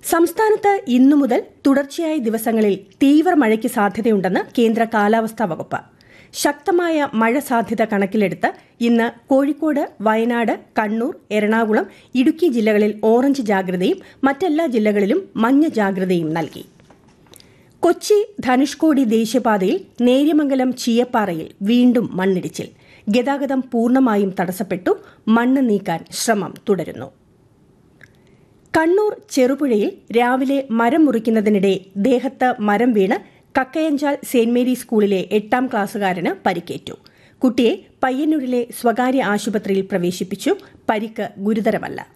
സംസ്ഥാനത്ത് ഇന്നു മുതൽ തുടർച്ചയായ ദിവസങ്ങളിൽ തീവ്ര മഴയ്ക്ക് സാധ്യതയുണ്ടെന്ന് കേന്ദ്ര കാലാവസ്ഥാ വകുപ്പ് ശക്തമായ മഴ സാധ്യത കണക്കിലെടുത്ത് ഇന്ന് കോഴിക്കോട് വയനാട് കണ്ണൂർ എറണാകുളം ഇടുക്കി ജില്ലകളിൽ ഓറഞ്ച് ജാഗ്രതയും മറ്റെല്ലാ ജില്ലകളിലും മഞ്ഞ ജാഗ്രതയും നൽകി കൊച്ചി ധനുഷ്കോടി ദേശീയപാതയിൽ നേര്യമംഗലം ചീയപ്പാറയിൽ വീണ്ടും മണ്ണിടിച്ചിൽ ഗതാഗതം പൂർണ്ണമായും തടസ്സപ്പെട്ടു മണ്ണ് നീക്കാൻ ശ്രമം തുടരുന്നു കണ്ണൂർ ചെറുപുഴയിൽ രാവിലെ മരം മുറിക്കുന്നതിനിടെ ദേഹത്ത് മരം വീണ് കക്കയഞ്ചാൽ സെന്റ് മേരി സ്കൂളിലെ എട്ടാം ക്ലാസ്സുകാരന് പരിക്കേറ്റു കുട്ടിയെ പയ്യന്നൂരിലെ സ്വകാര്യ ആശുപത്രിയിൽ പ്രവേശിപ്പിച്ചു പരിക്ക് ഗുരുതരമല്ല